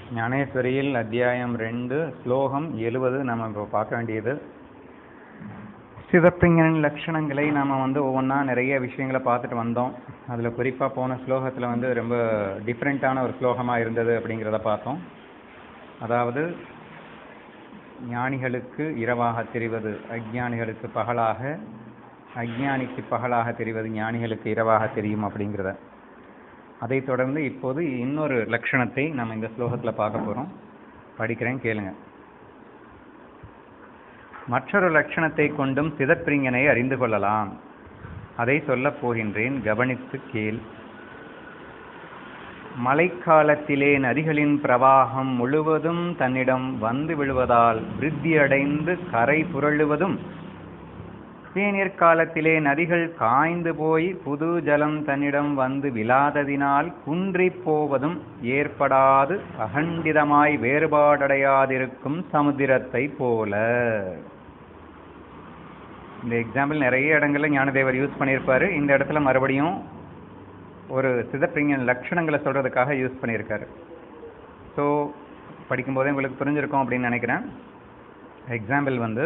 ஞானேஸ்வரியில் அத்தியாயம் ரெண்டு ஸ்லோகம் எழுவது நம்ம இப்போ பார்க்க வேண்டியது சிவப்பிங்கனின் லட்சணங்களை நாம் வந்து ஒவ்வொன்றா நிறைய விஷயங்களை பார்த்துட்டு வந்தோம் அதில் குறிப்பாக போன ஸ்லோகத்தில் வந்து ரொம்ப டிஃப்ரெண்ட்டான ஒரு ஸ்லோகமாக இருந்தது அப்படிங்கிறத பார்த்தோம் அதாவது ஞானிகளுக்கு இரவாக தெரிவது அஜ்ஞானிகளுக்கு பகலாக அஜ்ஞானிக்கு பகலாக தெரிவது ஞானிகளுக்கு இரவாக தெரியும் அப்படிங்கிறத அதைத் தொடர்ந்து இப்போது இன்னொரு லட்சணத்தை நம்ம இந்த ஸ்லோகத்தில் பார்க்க போகிறோம் படிக்கிறேன் கேளுங்க மற்றொரு லட்சணத்தை கொண்டும் சிதப்பிரிங்கனை அறிந்து கொள்ளலாம் அதை சொல்லப் போகின்றேன் கவனித்து கேள் மழைக்காலத்திலே நதிகளின் பிரவாகம் முழுவதும் தன்னிடம் வந்து விழுவதால் விருத்தியடைந்து கரை புரளுவதும் தேநீர் காலத்திலே நதிகள் காய்ந்து போய் புது ஜலம் தன்னிடம் வந்து விழாததினால் குன்றிப் போவதும் ஏற்படாது அகண்டிதமாய் வேறுபாடடையாதிருக்கும் சமுத்திரத்தை போல இந்த எக்ஸாம்பிள் நிறைய இடங்கள்ல ஞானதேவர் யூஸ் பண்ணியிருப்பாரு இந்த இடத்துல மறுபடியும் ஒரு சிதப்பிரிங்கன் லட்சணங்களை சொல்றதுக்காக யூஸ் பண்ணியிருக்காரு ஸோ படிக்கும்போதே உங்களுக்கு புரிஞ்சிருக்கும் அப்படின்னு நினைக்கிறேன் எக்ஸாம்பிள் வந்து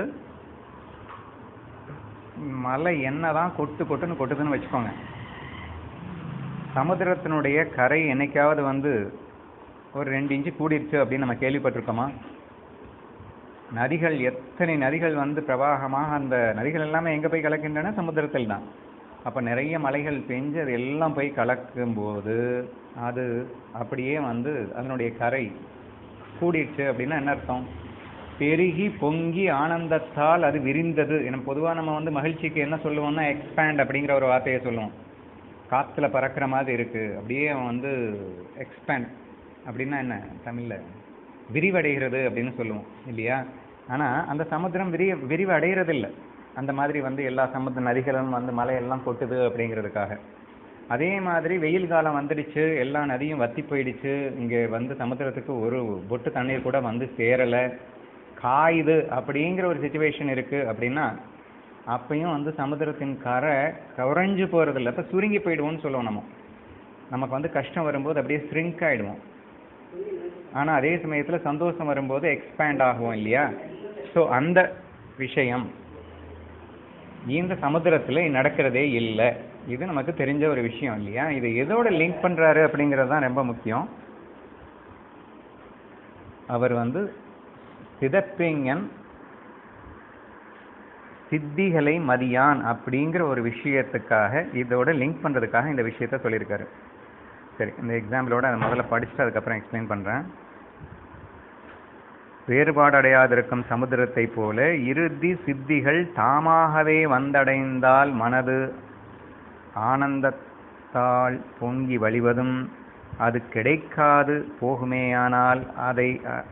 மலை என்னதான் கொட்டு கொட்டுன்னு கொட்டுதுன்னு வச்சுக்கோங்க சமுத்திரத்தினுடைய கரை என்னைக்காவது வந்து ஒரு ரெண்டு இன்ச்சு கூடிருச்சு அப்படின்னு நம்ம கேள்விப்பட்டிருக்கோமா நதிகள் எத்தனை நதிகள் வந்து பிரவாகமாக அந்த நதிகள் எல்லாமே எங்கே போய் கலக்கின்றன சமுத்திரத்தில் தான் அப்போ நிறைய மலைகள் பெஞ்சு அது எல்லாம் போய் கலக்கும்போது அது அப்படியே வந்து அதனுடைய கரை கூடிடுச்சு அப்படின்னா என்ன அர்த்தம் பெருகி பொங்கி ஆனந்தத்தால் அது விரிந்தது என பொதுவாக நம்ம வந்து மகிழ்ச்சிக்கு என்ன சொல்லுவோம்னா எக்ஸ்பேண்ட் அப்படிங்கிற ஒரு வார்த்தையை சொல்லுவோம் காற்றுல பறக்கிற மாதிரி இருக்கு அப்படியே அவன் வந்து எக்ஸ்பேண்ட் அப்படின்னா என்ன தமிழில் விரிவடைகிறது அப்படின்னு சொல்லுவோம் இல்லையா ஆனால் அந்த சமுத்திரம் விரிய விரிவு அடைகிறது இல்லை அந்த மாதிரி வந்து எல்லா சமுத்திர நதிகளும் வந்து மலையெல்லாம் கொட்டுது அப்படிங்கிறதுக்காக அதே மாதிரி வெயில் காலம் வந்துடுச்சு எல்லா நதியும் வத்தி போயிடுச்சு இங்கே வந்து சமுத்திரத்துக்கு ஒரு பொட்டு தண்ணீர் கூட வந்து சேரலை காயுது அப்படிங்கிற ஒரு சுச்சுவேஷன் இருக்கு அப்படின்னா அப்பயும் வந்து சமுத்திரத்தின் கரை குறைஞ்சு போறது இல்லை இப்போ சுருங்கி போயிடுவோம்னு சொல்லுவோம் நம்ம நமக்கு வந்து கஷ்டம் வரும்போது அப்படியே ஸ்ரிங்க் ஆயிடுவோம் ஆனால் அதே சமயத்தில் சந்தோஷம் வரும்போது எக்ஸ்பேண்ட் ஆகுவோம் இல்லையா ஸோ அந்த விஷயம் இந்த சமுத்திரத்தில் நடக்கிறதே இல்லை இது நமக்கு தெரிஞ்ச ஒரு விஷயம் இல்லையா இது எதோட லிங்க் பண்ணுறாரு அப்படிங்கிறது தான் ரொம்ப முக்கியம் அவர் வந்து சிதப்பிங்கன் சித்திகளை மதியான் அப்படிங்கிற ஒரு விஷயத்துக்காக இதோட லிங்க் பண்ணுறதுக்காக இந்த விஷயத்த சொல்லியிருக்காரு சரி இந்த எக்ஸாம்பிளோட அதை முதல்ல படிச்சுட்டு அதுக்கப்புறம் எக்ஸ்பிளைன் பண்ணுறேன் வேறுபாடு அடையாதிருக்கும் சமுத்திரத்தை போல இறுதி சித்திகள் தாமாகவே வந்தடைந்தால் மனது ஆனந்தத்தால் பொங்கி வழிவதும் அது கிடைக்காது போகுமேயானால் அதை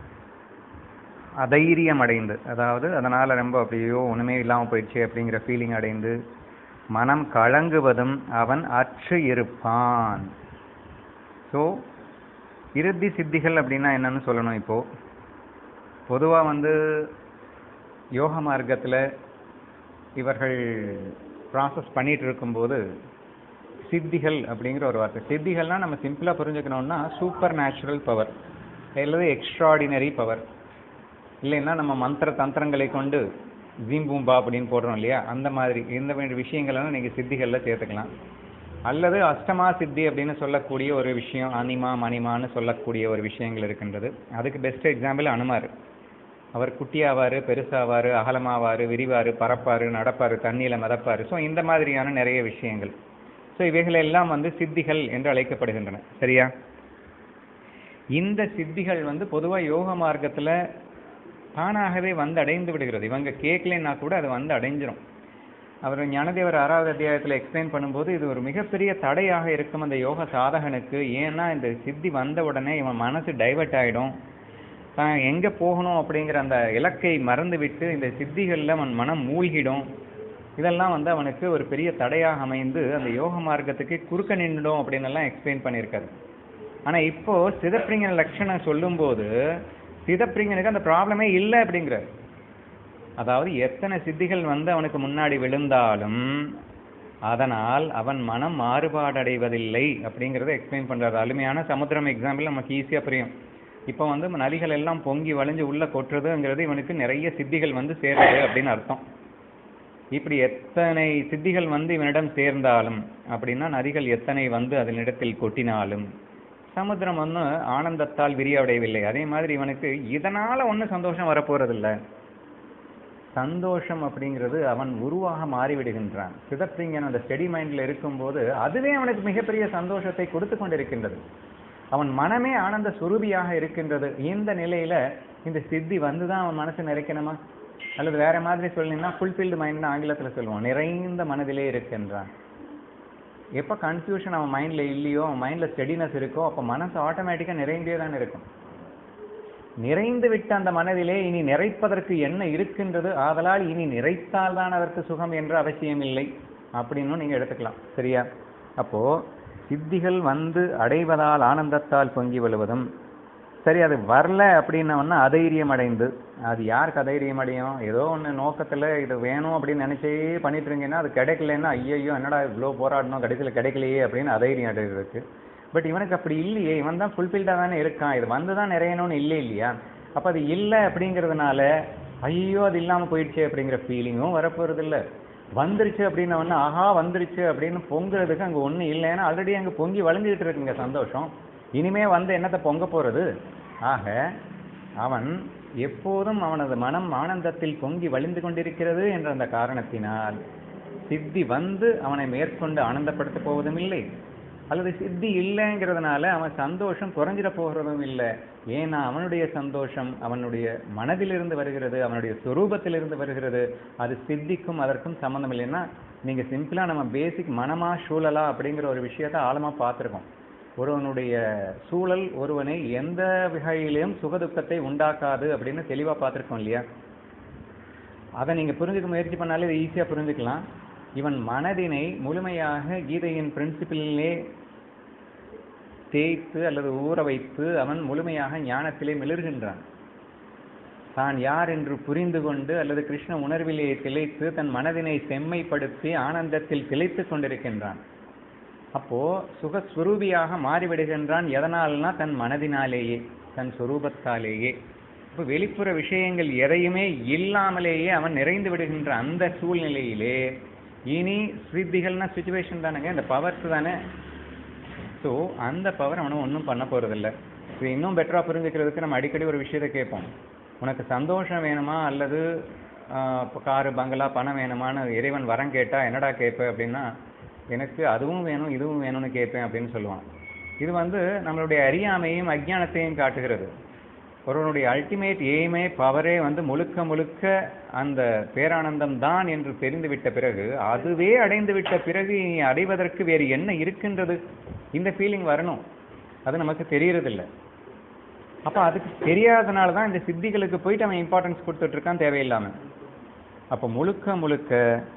அதைரியம் அடைந்து அதாவது அதனால் ரொம்ப அப்படியோ ஒன்றுமே இல்லாமல் போயிடுச்சு அப்படிங்கிற ஃபீலிங் அடைந்து மனம் கலங்குவதும் அவன் அற்று இருப்பான் ஸோ இறுதி சித்திகள் அப்படின்னா என்னன்னு சொல்லணும் இப்போது பொதுவாக வந்து யோக மார்க்கத்தில் இவர்கள் ப்ராசஸ் பண்ணிட்டு இருக்கும்போது சித்திகள் அப்படிங்கிற ஒரு வார்த்தை சித்திகள்னால் நம்ம சிம்பிளாக புரிஞ்சுக்கணும்னா சூப்பர் நேச்சுரல் பவர் அல்லது எக்ஸ்ட்ராடினரி பவர் இல்லைன்னா நம்ம மந்திர தந்திரங்களை கொண்டு ஜீம்பூம்பா அப்படின்னு போடுறோம் இல்லையா அந்த மாதிரி இந்த மாதிரி விஷயங்கள்லாம் நீங்கள் சித்திகளில் சேர்த்துக்கலாம் அல்லது அஷ்டமா சித்தி அப்படின்னு சொல்லக்கூடிய ஒரு விஷயம் அனிமா மணிமான்னு சொல்லக்கூடிய ஒரு விஷயங்கள் இருக்கின்றது அதுக்கு பெஸ்ட் எக்ஸாம்பிள் அனுமார் அவர் குட்டியாவார் பெருசாவார் அகலமாவார் விரிவார் பறப்பார் நடப்பார் தண்ணியில் மிதப்பார் ஸோ இந்த மாதிரியான நிறைய விஷயங்கள் ஸோ இவைகள் எல்லாம் வந்து சித்திகள் என்று அழைக்கப்படுகின்றன சரியா இந்த சித்திகள் வந்து பொதுவாக யோக மார்க்கத்தில் தானாகவே வந்து அடைந்து விடுகிறது இவங்க கேட்கலன்னா கூட அது வந்து அடைஞ்சிரும் அவர் ஞானதேவர் ஆறாவது அத்தியாயத்தில் எக்ஸ்பிளைன் பண்ணும்போது இது ஒரு மிகப்பெரிய தடையாக இருக்கும் அந்த யோக சாதகனுக்கு ஏன்னா இந்த சித்தி வந்த உடனே இவன் மனசு டைவர்ட் ஆகிடும் தான் எங்கே போகணும் அப்படிங்கிற அந்த இலக்கை மறந்து விட்டு இந்த சித்திகளில் அவன் மனம் மூழ்கிடும் இதெல்லாம் வந்து அவனுக்கு ஒரு பெரிய தடையாக அமைந்து அந்த யோக மார்க்கத்துக்கு குறுக்க நின்றுடும் அப்படின்னு எல்லாம் எக்ஸ்பிளைன் பண்ணியிருக்காரு ஆனால் இப்போ சிதப்பிரிங்கன் லட்சணம் சொல்லும்போது சிதப்பிரிங்கனுக்கு அந்த ப்ராப்ளமே இல்லை அப்படிங்கிறார் அதாவது எத்தனை சித்திகள் வந்து அவனுக்கு முன்னாடி விழுந்தாலும் அதனால் அவன் மனம் மாறுபாடடைவதில்லை அப்படிங்கிறத எக்ஸ்பிளைன் பண்றாரு அருமையான சமுத்திரம் எக்ஸாம்பிள் நமக்கு ஈஸியாக புரியும் இப்போ வந்து நதிகள் எல்லாம் பொங்கி வழிஞ்சு உள்ள கொட்டுறதுங்கிறது இவனுக்கு நிறைய சித்திகள் வந்து சேருது அப்படின்னு அர்த்தம் இப்படி எத்தனை சித்திகள் வந்து இவனிடம் சேர்ந்தாலும் அப்படின்னா நதிகள் எத்தனை வந்து அதனிடத்தில் கொட்டினாலும் சமுத்திரம் ஒன்றும் ஆனந்தத்தால் விரியடையவில்லை அதே மாதிரி இவனுக்கு இதனால ஒன்றும் சந்தோஷம் வரப்போறதில்ல சந்தோஷம் அப்படிங்கிறது அவன் உருவாக மாறிவிடுகின்றான் சிதப்பிங்கன் அந்த ஸ்டெடி மைண்ட்ல இருக்கும்போது அதுவே அவனுக்கு மிகப்பெரிய சந்தோஷத்தை கொடுத்து கொண்டிருக்கின்றது அவன் மனமே ஆனந்த சுரூபியாக இருக்கின்றது இந்த நிலையில இந்த சித்தி வந்துதான் அவன் மனசு நிறைக்கணுமா அல்லது வேற மாதிரி சொல்லணும்னா ஃபுல்ஃபில்டு மைண்ட்னு ஆங்கிலத்துல சொல்லுவோம் நிறைந்த மனதிலே இருக்கின்றான் எப்ப கன்ஃபியூஷன் அவன் மைண்ட்ல இல்லையோ அவன் மைண்ட்ல ஸ்டெடினஸ் இருக்கோ அப்ப மனசு ஆட்டோமேட்டிக்கா நிறைந்தே தான் இருக்கும் நிறைந்து விட்ட அந்த மனதிலே இனி நிறைப்பதற்கு என்ன இருக்கின்றது ஆதலால் இனி நிறைத்தால் தான் அதற்கு சுகம் என்ற அவசியம் இல்லை அப்படின்னு நீங்க எடுத்துக்கலாம் சரியா அப்போ சித்திகள் வந்து அடைவதால் ஆனந்தத்தால் பொங்கி விழுவதும் சரி அது வரல அப்படின்னவொன்னா அதைரியம் அடைந்து அது யாருக்கு அதைரியம் அடையும் ஏதோ ஒன்று நோக்கத்தில் இது வேணும் அப்படின்னு நினைச்சே பண்ணிட்டு இருந்தீங்கன்னா அது கிடைக்கலன்னா ஐயையோ என்னடா இவ்வளோ போராடணும் கடைசியில் கிடைக்கலையே அப்படின்னு அதைரியம் அடைகிறதுக்கு பட் இவனுக்கு அப்படி இல்லையே இவன் தான் ஃபுல்ஃபில்டாக தானே இருக்கான் இது வந்து தான் நிறையணும்னு இல்லை இல்லையா அப்போ அது இல்லை அப்படிங்கிறதுனால ஐயோ அது இல்லாமல் போயிடுச்சு அப்படிங்கிற ஃபீலிங்கும் வரப்போகிறது இல்லை வந்துருச்சு அப்படின்னவொன்னே ஆஹா வந்துருச்சு அப்படின்னு பொங்குறதுக்கு அங்கே ஒன்றும் இல்லைன்னா ஆல்ரெடி அங்கே பொங்கி வளைஞ்சிக்கிட்டு இருக்குங்க சந்தோஷம் இனிமே வந்து என்னத்தை பொங்க போறது ஆக அவன் எப்போதும் அவனது மனம் ஆனந்தத்தில் பொங்கி வழிந்து கொண்டிருக்கிறது என்ற அந்த காரணத்தினால் சித்தி வந்து அவனை மேற்கொண்டு ஆனந்தப்படுத்த போவதும் இல்லை அல்லது சித்தி இல்லைங்கிறதுனால அவன் சந்தோஷம் குறைஞ்சிட போகிறதும் இல்லை ஏன்னா அவனுடைய சந்தோஷம் அவனுடைய மனதிலிருந்து வருகிறது அவனுடைய சொரூபத்திலிருந்து வருகிறது அது சித்திக்கும் அதற்கும் சம்மந்தம் இல்லைன்னா நீங்க சிம்பிளா நம்ம பேசிக் மனமா சூழலா அப்படிங்கிற ஒரு விஷயத்த ஆழமா பார்த்துருக்கோம் ஒருவனுடைய சூழல் ஒருவனை எந்த வகையிலும் சுகதுக்கத்தை உண்டாக்காது அப்படின்னு தெளிவா பார்த்துருக்கோம் இல்லையா அதை நீங்க புரிஞ்சுக்க முயற்சி பண்ணாலே இதை ஈஸியா புரிஞ்சுக்கலாம் இவன் மனதினை முழுமையாக கீதையின் பிரின்சிபிளிலே தேய்த்து அல்லது ஊற வைத்து அவன் முழுமையாக ஞானத்திலே மிளர்கின்றான் தான் யார் என்று புரிந்து கொண்டு அல்லது கிருஷ்ண உணர்விலே திளைத்து தன் மனதினை செம்மைப்படுத்தி ஆனந்தத்தில் திளைத்துக் கொண்டிருக்கின்றான் அப்போ சுகஸ்வரூபியாக மாறிவிடுகின்றான் எதனால்னா தன் மனதினாலேயே தன் சுரூபத்தாலேயே இப்போ வெளிப்புற விஷயங்கள் எதையுமே இல்லாமலேயே அவன் நிறைந்து விடுகின்ற அந்த சூழ்நிலையிலே இனி ஸ்வித்திகள்னா சுச்சுவேஷன் தானேங்க இந்த பவர்ஸ் தானே ஸோ அந்த பவர் அவனை ஒன்றும் பண்ண போறதில்ல இது இன்னும் பெட்டரா புரிஞ்சுக்கிறதுக்கு நம்ம அடிக்கடி ஒரு விஷயத்தை கேட்போம் உனக்கு சந்தோஷம் வேணுமா அல்லது ஆஹ், இப்போ காரு பங்களா பணம் வேணுமான்னு இறைவன் வரம் கேட்டா என்னடா கேட்ப அப்படின்னா எனக்கு அதுவும் வேணும் இதுவும் வேணும்னு கேட்பேன் அப்படின்னு சொல்லுவான் இது வந்து நம்மளுடைய அறியாமையும் அஜ்ஞானத்தையும் காட்டுகிறது ஒருவனுடைய அல்டிமேட் எய்மே பவரே வந்து முழுக்க முழுக்க அந்த பேரானந்தம் தான் என்று தெரிந்துவிட்ட பிறகு அதுவே அடைந்து விட்ட பிறகு இனி அடைவதற்கு வேறு என்ன இருக்கின்றது இந்த ஃபீலிங் வரணும் அது நமக்கு தெரியறதில்ல அப்ப அதுக்கு தெரியாதனால தான் இந்த சித்திகளுக்கு போயிட்டு அவன் இம்பார்ட்டன்ஸ் கொடுத்துட்டு இருக்கான் தேவையில்லாம அப்ப முழுக்க முழுக்க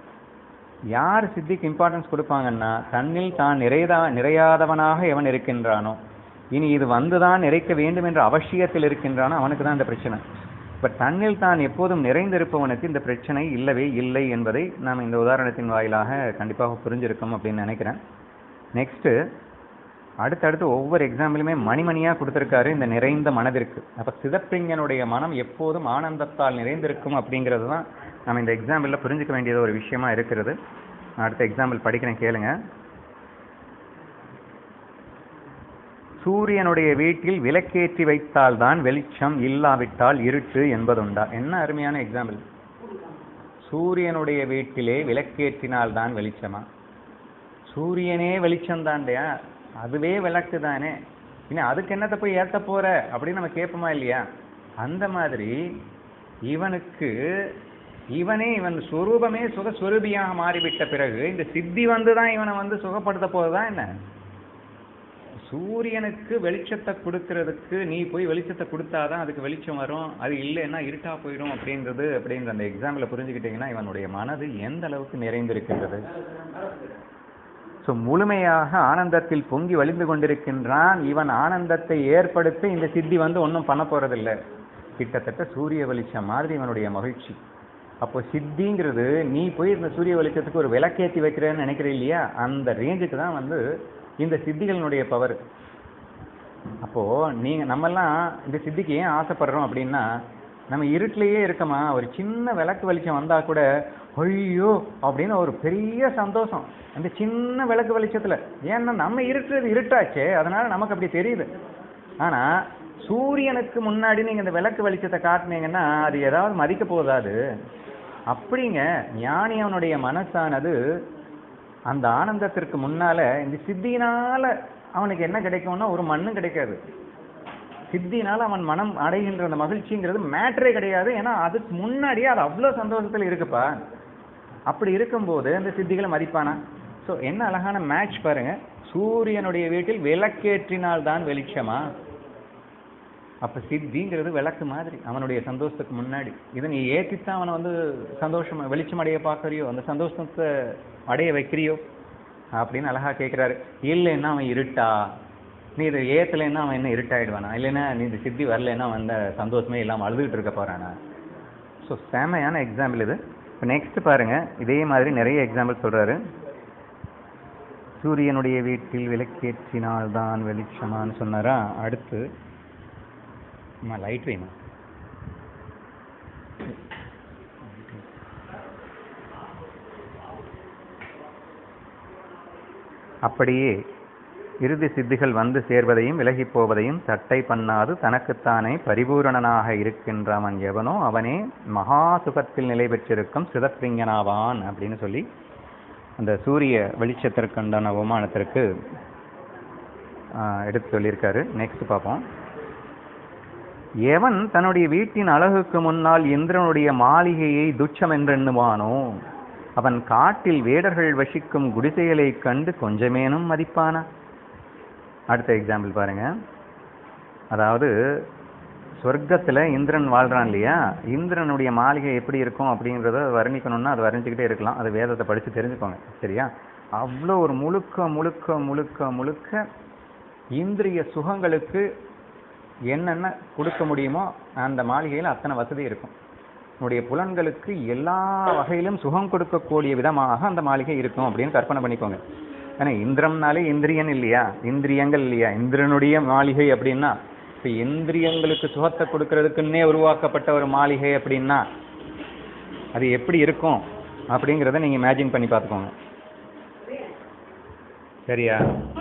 யார் சித்திக்கு இம்பார்ட்டன்ஸ் கொடுப்பாங்கன்னா தன்னில் தான் நிறையதா நிறையாதவனாக எவன் இருக்கின்றானோ இனி இது வந்துதான் நிறைக்க வேண்டும் என்ற அவசியத்தில் இருக்கின்றானோ அவனுக்கு தான் இந்த பிரச்சனை பட் தன்னில் தான் எப்போதும் நிறைந்திருப்பவனுக்கு இந்த பிரச்சனை இல்லவே இல்லை என்பதை நாம் இந்த உதாரணத்தின் வாயிலாக கண்டிப்பாக புரிஞ்சிருக்கோம் அப்படின்னு நினைக்கிறேன் நெக்ஸ்ட் அடுத்தடுத்து ஒவ்வொரு எக்ஸாம்பிளுமே மணிமணியா கொடுத்திருக்காரு இந்த நிறைந்த மனதிற்கு அப்ப சிதப்பிங்கனுடைய மனம் எப்போதும் ஆனந்தத்தால் நிறைந்திருக்கும் அப்படிங்கிறது தான் நம்ம இந்த எக்ஸாம்பிள்ல புரிஞ்சுக்க வேண்டியது ஒரு விஷயமா இருக்கிறது நான் அடுத்த எக்ஸாம்பிள் படிக்கிறேன் கேளுங்க சூரியனுடைய வீட்டில் விளக்கேற்றி வைத்தால்தான் வெளிச்சம் இல்லாவிட்டால் இருட்டு என்பதுண்டா என்ன அருமையான எக்ஸாம்பிள் சூரியனுடைய வீட்டிலே விளக்கேற்றினால்தான் வெளிச்சமா சூரியனே வெளிச்சம் தாண்டையா அதுவே விளக்கு தானே இன்னும் அதுக்கு என்னத்தை போய் ஏத்த போற அப்படின்னு நம்ம கேட்போமா இல்லையா அந்த மாதிரி இவனுக்கு இவனே இவன் சுரூபமே சுகஸ்வரூபியாக மாறிவிட்ட பிறகு இந்த சித்தி வந்துதான் இவனை வந்து சுகப்படுத்த போகுதா என்ன சூரியனுக்கு வெளிச்சத்தை கொடுக்கறதுக்கு நீ போய் வெளிச்சத்தை கொடுத்தாதான் அதுக்கு வெளிச்சம் வரும் அது இல்லைன்னா இருட்டா போயிடும் அப்படின்றது அப்படின்ற அந்த எக்ஸாம்பிள புரிஞ்சுக்கிட்டீங்கன்னா இவனுடைய மனது எந்த அளவுக்கு நிறைந்திருக்கின்றது ஸோ முழுமையாக ஆனந்தத்தில் பொங்கி வழிந்து கொண்டிருக்கின்றான் இவன் ஆனந்தத்தை ஏற்படுத்தி இந்த சித்தி வந்து ஒன்றும் பண்ண போறதில்லை கிட்டத்தட்ட சூரிய வெளிச்சம் மாதிரி இவனுடைய மகிழ்ச்சி அப்போ சித்திங்கிறது நீ போய் இந்த சூரிய வெளிச்சத்துக்கு ஒரு விளக்கேத்தி வைக்கிறேன்னு நினைக்கிற இல்லையா அந்த ரேஞ்சுக்கு தான் வந்து இந்த சித்திகளினுடைய பவர் அப்போ நீங்க நம்மெல்லாம் இந்த சித்திக்கு ஏன் ஆசைப்படுறோம் அப்படின்னா நம்ம இருட்டிலேயே இருக்கமா ஒரு சின்ன விளக்கு வெளிச்சம் வந்தா கூட ஐயோ அப்படின்னு ஒரு பெரிய சந்தோஷம் அந்த சின்ன விளக்கு வெளிச்சத்துல ஏன்னா நம்ம இருக்கிறது இருட்டாச்சே அதனால நமக்கு அப்படி தெரியுது ஆனா சூரியனுக்கு முன்னாடி நீங்க இந்த விளக்கு வெளிச்சத்தை காட்டுனீங்கன்னா அது ஏதாவது மதிக்க போகுதா அது அப்படிங்க ஞானி அவனுடைய மனசானது அந்த ஆனந்தத்திற்கு முன்னால இந்த சித்தியினால அவனுக்கு என்ன கிடைக்கும்னா ஒரு மண்ணும் கிடைக்காது சித்தினால அவன் மனம் அடைகின்ற அந்த மகிழ்ச்சிங்கிறது மேட்டரே கிடையாது ஏன்னா அதுக்கு முன்னாடியே அது அவ்வளோ சந்தோஷத்துல இருக்குப்பா அப்படி இருக்கும்போது அந்த சித்திகளை மதிப்பானா ஸோ என்ன அழகான மேட்ச் பாருங்க சூரியனுடைய வீட்டில் விளக்கேற்றினால் தான் வெளிச்சமா அப்ப சித்திங்கிறது விளக்கு மாதிரி அவனுடைய சந்தோஷத்துக்கு முன்னாடி இதை நீ ஏற்றித்தான் அவனை வந்து சந்தோஷம் வெளிச்சம் அடைய பார்க்கறியோ அந்த சந்தோஷத்தை அடைய வைக்கிறியோ அப்படின்னு அழகா கேட்கிறாரு இல்லைன்னா அவன் இருட்டா நீ இதை ஏத்தலைன்னா அவன் என்ன இருட்டாயிடுவானா இல்லைன்னா நீ இந்த சித்தி வரலைன்னா அவன் அந்த சந்தோஷமே இல்லாம அழுதுகிட்டு இருக்க போறானா ஸோ செமையான எக்ஸாம்பிள் இது இப்போ நெக்ஸ்ட் பாருங்க இதே மாதிரி நிறைய எக்ஸாம்பிள் சொல்றாரு சூரியனுடைய வீட்டில் விளக்கேற்றினால் தான் வெளிச்சமான்னு சொன்னாரா அடுத்து அம்மா லைட் வேணும் அப்படியே இறுதி சித்திகள் வந்து சேர்வதையும் விலகிப் போவதையும் சட்டை பண்ணாது தனக்குத்தானே பரிபூரணனாக இருக்கின்றவன் எவனோ அவனே மகா சுகத்தில் நிலை பெற்றிருக்கும் சிதப்பிரிங்கனாவான் அப்படின்னு சொல்லி அந்த சூரிய வெளிச்சத்திற்குண்டான உமானத்திற்கு எடுத்து சொல்லியிருக்காரு நெக்ஸ்ட் பார்ப்போம் எவன் தன்னுடைய வீட்டின் அழகுக்கு முன்னால் இந்திரனுடைய மாளிகையை துச்சம் என்றெண்ணுவானோ அவன் காட்டில் வேடர்கள் வசிக்கும் குடிசைகளை கண்டு கொஞ்சமேனும் மதிப்பானா அடுத்த எக்ஸாம்பிள் பாருங்க அதாவது சொர்க்கத்துல இந்திரன் வாழ்றான் இல்லையா இந்திரனுடைய மாளிகை எப்படி இருக்கும் அப்படிங்கிறத வர்ணிக்கணும்னா அது வர்ணிச்சுக்கிட்டே இருக்கலாம் அது வேதத்தை படிச்சு தெரிஞ்சுக்கோங்க சரியா அவ்வளோ ஒரு முழுக்க முழுக்க முழுக்க முழுக்க இந்திரிய சுகங்களுக்கு என்னென்ன கொடுக்க முடியுமோ அந்த மாளிகையில் அத்தனை வசதி இருக்கும் உன்னுடைய புலன்களுக்கு எல்லா வகையிலும் சுகம் கொடுக்கக்கூடிய விதமாக அந்த மாளிகை இருக்கும் அப்படின்னு கற்பனை பண்ணிக்கோங்க ஏன்னா இந்திரம்னாலே இந்திரியன் இல்லையா இந்திரியங்கள் இல்லையா இந்திரனுடைய மாளிகை அப்படின்னா இப்போ இந்திரியங்களுக்கு சுகத்தை கொடுக்கறதுக்குன்னே உருவாக்கப்பட்ட ஒரு மாளிகை அப்படின்னா அது எப்படி இருக்கும் அப்படிங்கிறத நீங்க இமேஜின் பண்ணி பார்த்துக்கோங்க சரியா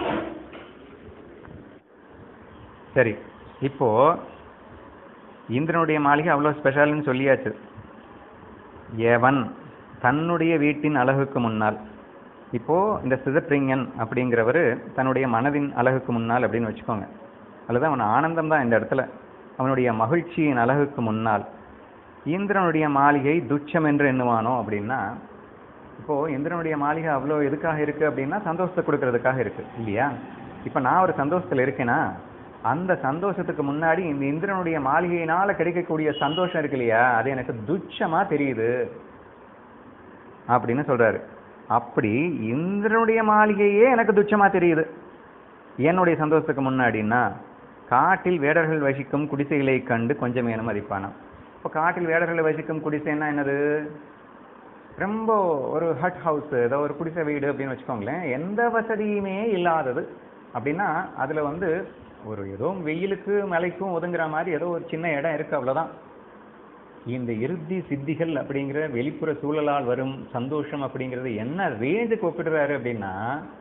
சரி இப்போ இந்திரனுடைய மாளிகை அவ்வளோ ஸ்பெஷல்னு சொல்லியாச்சு எவன் தன்னுடைய வீட்டின் அழகுக்கு முன்னால் இப்போ இந்த சிதப்பிரிங்கன் அப்படிங்கிறவர் தன்னுடைய மனதின் அழகுக்கு முன்னால் அப்படின்னு வச்சுக்கோங்க அல்லது அவன் ஆனந்தம் தான் இந்த இடத்துல அவனுடைய மகிழ்ச்சியின் அழகுக்கு முன்னால் இந்திரனுடைய மாளிகை துச்சம் என்று எண்ணுவானோ அப்படின்னா இப்போ இந்திரனுடைய மாளிகை அவ்வளோ எதுக்காக இருக்கு அப்படின்னா சந்தோஷத்தை கொடுக்கறதுக்காக இருக்கு இல்லையா இப்போ நான் ஒரு சந்தோஷத்தில் இருக்கேனா அந்த சந்தோஷத்துக்கு முன்னாடி இந்த இந்திரனுடைய மாளிகையினால கிடைக்கக்கூடிய சந்தோஷம் இருக்கு இல்லையா அது எனக்கு துச்சமா தெரியுது அப்படின்னு சொல்றாரு அப்படி இந்திரனுடைய மாளிகையே எனக்கு துச்சமா தெரியுது என்னுடைய சந்தோஷத்துக்கு முன்னாடின்னா காட்டில் வேடர்கள் வசிக்கும் குடிசைகளை கண்டு கொஞ்சம் ஏனும் மதிப்பானாம் இப்போ காட்டில் வேடர்கள் வசிக்கும் குடிசைன்னா என்னது ரொம்ப ஒரு ஹட் ஹவுஸ் ஏதோ ஒரு குடிசை வீடு அப்படின்னு வச்சுக்கோங்களேன் எந்த வசதியுமே இல்லாதது அப்படின்னா அதுல வந்து ஒரு ஏதோ வெயிலுக்கு மழைக்கும் ஒதுங்குற மாதிரி ஏதோ ஒரு சின்ன இடம் இருக்கு அவ்வளவுதான் இந்த இறுதி சித்திகள் அப்படிங்கிற வெளிப்புற சூழலால் வரும் சந்தோஷம் அப்படிங்கிறது என்ன ரேஞ்சுக்கு ஒப்பிடுறாரு அப்படின்னா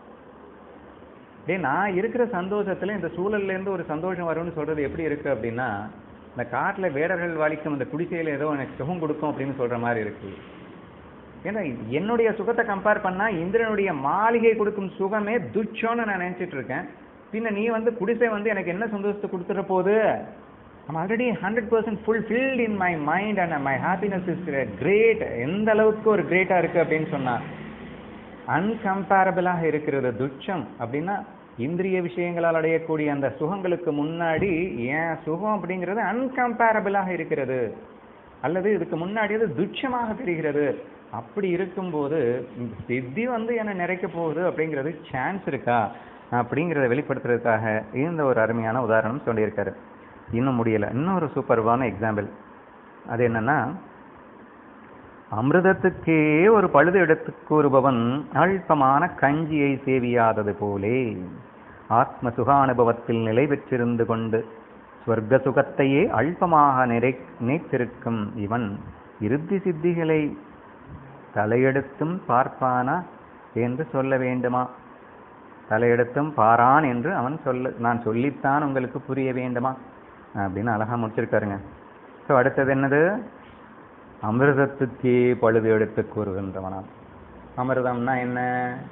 டேய் நான் இருக்கிற சந்தோஷத்துல இந்த சூழல்ல இருந்து ஒரு சந்தோஷம் வரும்னு சொல்றது எப்படி இருக்கு அப்படின்னா இந்த காட்டுல வேடர்கள் வாழிக்கும் இந்த குடிசையில ஏதோ எனக்கு சுகம் கொடுக்கும் அப்படின்னு சொல்ற மாதிரி இருக்கு ஏன்னா என்னுடைய சுகத்தை கம்பேர் பண்ணா இந்திரனுடைய மாளிகை கொடுக்கும் சுகமே துச்சம்னு நான் நினைச்சிட்டு இருக்கேன் பின்ன நீ வந்து குடிசை வந்து எனக்கு என்ன சந்தோஷத்தை கொடுத்துட போகுது I'm already hundred percent fulfilled in my mind and my happiness is great எந்த அளவுக்கு ஒரு கிரேட்டா இருக்கு அப்படின்னு சொன்னா அன்கம்பேரபிளாக இருக்கிறது துச்சம் அப்படின்னா இந்திரிய விஷயங்களால் அடையக்கூடிய அந்த சுகங்களுக்கு முன்னாடி ஏன் சுகம் அப்படிங்கிறது அன்கம்பேரபிளாக இருக்கிறது அல்லது இதுக்கு முன்னாடி அது துச்சமாக தெரிகிறது அப்படி இருக்கும்போது இந்த சித்தி வந்து என்ன நிறைக்க போகுது அப்படிங்கிறது சான்ஸ் இருக்கா அப்படிங்கிறத வெளிப்படுத்துறதுக்காக இந்த ஒரு அருமையான உதாரணம் சொல்லியிருக்காரு இன்னும் முடியல இன்னொரு சூப்பர்வான எக்ஸாம்பிள் அது என்னன்னா அமிர்தத்துக்கே ஒரு பழுது எடுத்து கூறுபவன் அல்பமான கஞ்சியை சேவியாதது போலே ஆத்ம சுகானுபவத்தில் நிலை பெற்றிருந்து கொண்டு ஸ்வர்க்க சுகத்தையே அல்பமாக நிறை நினைத்திருக்கும் இவன் இறுதி சித்திகளை தலையெடுத்தும் பார்ப்பானா என்று சொல்ல வேண்டுமா தலையெடுத்தும் பாரான் என்று அவன் சொல்ல நான் சொல்லித்தான் உங்களுக்கு புரிய வேண்டுமா அப்படின்னு அழகா முடிச்சிருக்காருங்க ஸோ அடுத்தது என்னது அமிர்தத்துக்கே பழுது எடுத்து கூறுகின்றவனாம் அமிர்தம்னா என்ன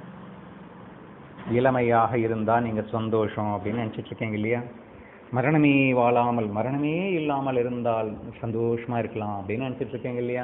இளமையாக இருந்தா நீங்க சந்தோஷம் அப்படின்னு நினைச்சிட்டு இருக்கீங்க இல்லையா மரணமே வாழாமல் மரணமே இல்லாமல் இருந்தால் சந்தோஷமா இருக்கலாம் அப்படின்னு நினைச்சிட்டு இருக்கீங்க இல்லையா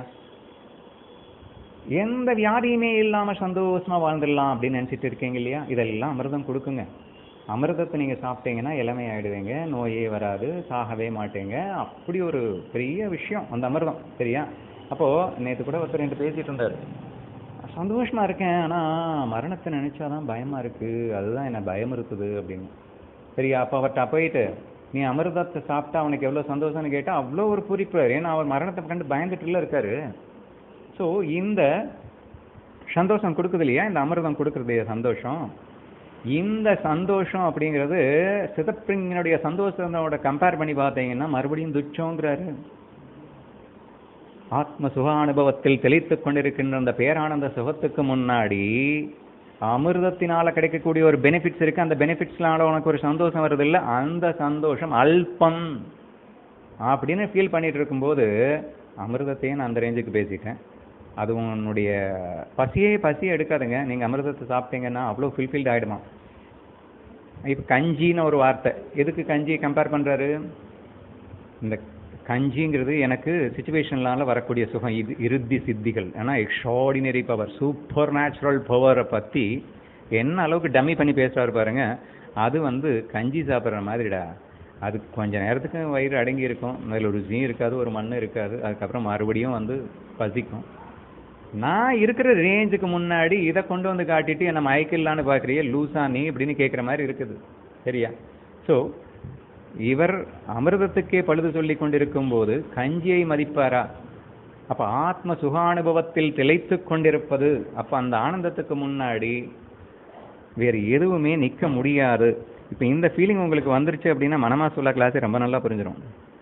எந்த வியாதியுமே இல்லாம சந்தோஷமா வாழ்ந்துடலாம் அப்படின்னு நினைச்சிட்டு இருக்கீங்க இல்லையா இதெல்லாம் அமிர்தம் கொடுக்குங்க அமிர்தத்தை நீங்க சாப்பிட்டீங்கன்னா இளமை ஆயிடுவீங்க நோயே வராது சாகவே மாட்டீங்க அப்படி ஒரு பெரிய விஷயம் அந்த அமிர்தம் சரியா அப்போ நேத்து கூட ஒருத்தர் ரெண்டு பேசிட்டு இருந்தாரு சந்தோஷமா இருக்கேன் ஆனா மரணத்தை நினைச்சாதான் பயமா இருக்கு அதுதான் என்ன பயமுறுத்துது அப்படின்னு சரியா அப்ப அவர்கிட்ட போயிட்டு நீ அமிர்தத்தை சாப்பிட்டா அவனுக்கு எவ்வளவு சந்தோஷம்னு கேட்டா அவ்வளோ ஒரு பூரிப்பு ஏன்னா அவர் மரணத்தை கண்டு பயந்துட்டுல இருக்காரு ஸோ இந்த சந்தோஷம் கொடுக்குது இல்லையா இந்த அமிர்தம் கொடுக்குறது சந்தோஷம் இந்த சந்தோஷம் அப்படிங்கிறது சிதப்பிரிங்கனுடைய சந்தோஷத்தோட கம்பேர் பண்ணி பார்த்தீங்கன்னா மறுபடியும் துச்சோங்கிறாரு ஆத்ம சுக அனுபவத்தில் தெளித்துக் கொண்டிருக்கின்ற அந்த பேரானந்த சுகத்துக்கு முன்னாடி அமிர்தத்தினால கிடைக்கக்கூடிய ஒரு பெனிஃபிட்ஸ் இருக்கு அந்த பெனிஃபிட்ஸ்னால உனக்கு ஒரு சந்தோஷம் வருது இல்ல அந்த சந்தோஷம் அல்பம் அப்படின்னு ஃபீல் பண்ணிட்டு இருக்கும்போது அமிர்தத்தையும் நான் அந்த ரேஞ்சுக்கு பேசிட்டேன் அது உன்னுடைய பசியே பசி எடுக்காதுங்க நீங்க அமிர்தத்தை சாப்பிட்டீங்கன்னா அவ்வளோ ஃபுல்ஃபில்ட் ஆயிடுமா இப்போ கஞ்சின்னு ஒரு வார்த்தை எதுக்கு கஞ்சி கம்பேர் பண்றாரு இந்த கஞ்சிங்கிறது எனக்கு சுச்சுவேஷன்னால வரக்கூடிய சுகம் இது இறுதி சித்திகள் ஏன்னா எக்ஸ்ட்ராடினரி பவர் சூப்பர் நேச்சுரல் பவரை பத்தி என்ன அளவுக்கு டம்மி பண்ணி பேசுறாரு பாருங்க அது வந்து கஞ்சி சாப்பிட்ற மாதிரிடா அது கொஞ்ச நேரத்துக்கு வயிறு அடங்கி இருக்கும் அதில் ருசியும் இருக்காது ஒரு மண்ணு இருக்காது அதுக்கப்புறம் மறுபடியும் வந்து பசிக்கும் நான் இருக்கிற ரேஞ்சுக்கு முன்னாடி இதை கொண்டு வந்து காட்டிட்டு என்ன மயக்கில்லான்னு பார்க்குறியே லூசா நீ இப்படின்னு கேட்குற மாதிரி இருக்குது சரியா ஸோ இவர் அமிர்தத்துக்கே பழுது சொல்லி கொண்டிருக்கும் போது கஞ்சியை மதிப்பாரா அப்ப ஆத்ம சுகானுபவத்தில் திளைத்து கொண்டிருப்பது அப்ப அந்த ஆனந்தத்துக்கு முன்னாடி வேறு எதுவுமே நிக்க முடியாது இப்ப இந்த ஃபீலிங் உங்களுக்கு வந்துருச்சு அப்படின்னா மனமா சொல்ல கிளாஸே ரொம்ப நல்லா புரிஞ்சிடும்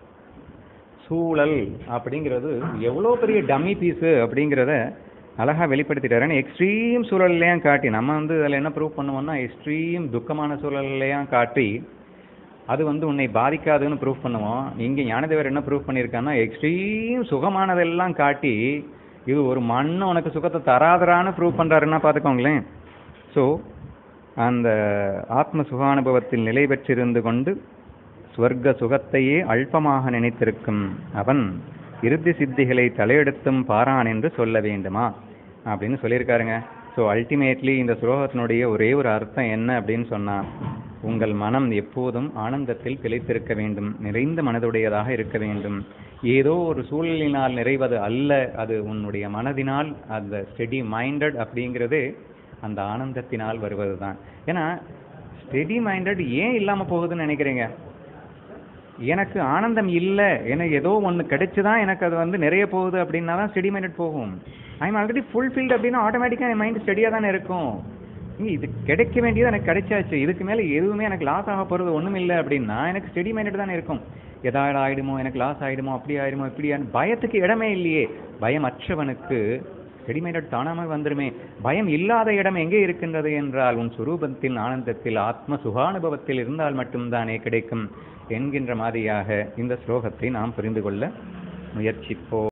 சூழல் அப்படிங்கிறது எவ்வளோ பெரிய டம்மி பீஸு அப்படிங்கிறத அழகா வெளிப்படுத்திட்டாரு எக்ஸ்ட்ரீம் சூழல்லையும் காட்டி நம்ம வந்து அதில் என்ன ப்ரூவ் பண்ணுவோம்னா எக்ஸ்ட்ரீம் துக்கமான சூழல்லையும் காட்டி அது வந்து உன்னை பாதிக்காதுன்னு ப்ரூவ் பண்ணுவோம் இங்க ஞானதேவர் என்ன ப்ரூவ் பண்ணியிருக்காங்கன்னா எக்ஸ்ட்ரீம் சுகமானதெல்லாம் காட்டி இது ஒரு மண்ணு உனக்கு சுகத்தை தராதரான்னு ப்ரூவ் பண்றாருன்னா பார்த்துக்கோங்களேன் ஸோ அந்த ஆத்ம சுகானுபவத்தில் நிலை பெற்றிருந்து கொண்டு ஸ்வர்க்க சுகத்தையே அல்பமாக நினைத்திருக்கும் அவன் இறுதி சித்திகளை தலையெடுத்தும் பாரான் என்று சொல்ல வேண்டுமா அப்படின்னு சொல்லியிருக்காருங்க ஸோ அல்டிமேட்லி இந்த ஸ்லோகத்தினுடைய ஒரே ஒரு அர்த்தம் என்ன அப்படின்னு சொன்னா உங்கள் மனம் எப்போதும் ஆனந்தத்தில் திளைத்திருக்க வேண்டும் நிறைந்த மனதுடையதாக இருக்க வேண்டும் ஏதோ ஒரு சூழலினால் நிறைவது அல்ல அது உன்னுடைய மனதினால் அந்த ஸ்டெடி மைண்டட் அப்படிங்கிறதே அந்த ஆனந்தத்தினால் வருவதுதான் ஏன்னா ஸ்டெடி மைண்டட் ஏன் இல்லாம போகுதுன்னு நினைக்கிறீங்க எனக்கு ஆனந்தம் இல்லை எனக்கு ஏதோ ஒன்று கிடைச்சுதான் எனக்கு அது வந்து நிறைய போகுது அப்படின்னா தான் ஸ்டெடி மைண்டட் போகும் ஐம் ஆல்ரெடி ஃபுல்ஃபில்ட் அப்படின்னா ஆட்டோமேட்டிக்காக என் மைண்ட் ஸ்டெடியாக தானே இருக்கும் இங்க இது கிடைக்க வேண்டியது எனக்கு கிடைச்சாச்சு இதுக்கு மேலே எதுவுமே எனக்கு லாஸ் ஆக போகிறது ஒன்றும் இல்லை அப்படின்னா எனக்கு ஸ்டெடி மைண்டட் தானே இருக்கும் எதாவது ஆயிடுமோ எனக்கு லாஸ் ஆயிடுமோ அப்படி ஆயிடுமோ இப்படி ஆயிடும் பயத்துக்கு இடமே இல்லையே பயம் அற்றவனுக்கு ஸ்டெடி மைண்டட் தானாமல் வந்துருமே பயம் இல்லாத இடம் எங்கே இருக்கின்றது என்றால் உன் சுரூபத்தின் ஆனந்தத்தில் ஆத்ம சுகானுபவத்தில் இருந்தால் மட்டும்தானே கிடைக்கும் என்கின்ற மாதிரியாக இந்த ஸ்லோகத்தை நாம் புரிந்து கொள்ள முயற்சிப்போம்